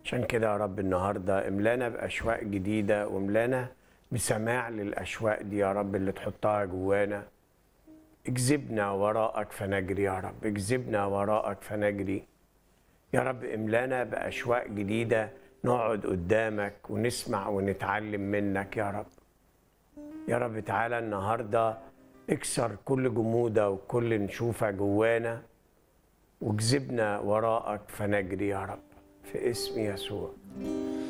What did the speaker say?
عشان كده يا رب النهارده املانا باشواق جديده واملانا بسماع للاشواق دي يا رب اللي تحطها جوانا اجذبنا وراءك فنجري يا رب اجذبنا وراءك فنجري يا رب املانا باشواق جديده نقعد قدامك ونسمع ونتعلم منك يا رب يا رب تعالى النهارده اكسر كل جمودة وكل نشوفة جوانا واجذبنا وراءك فنجري يا رب في اسم يسوع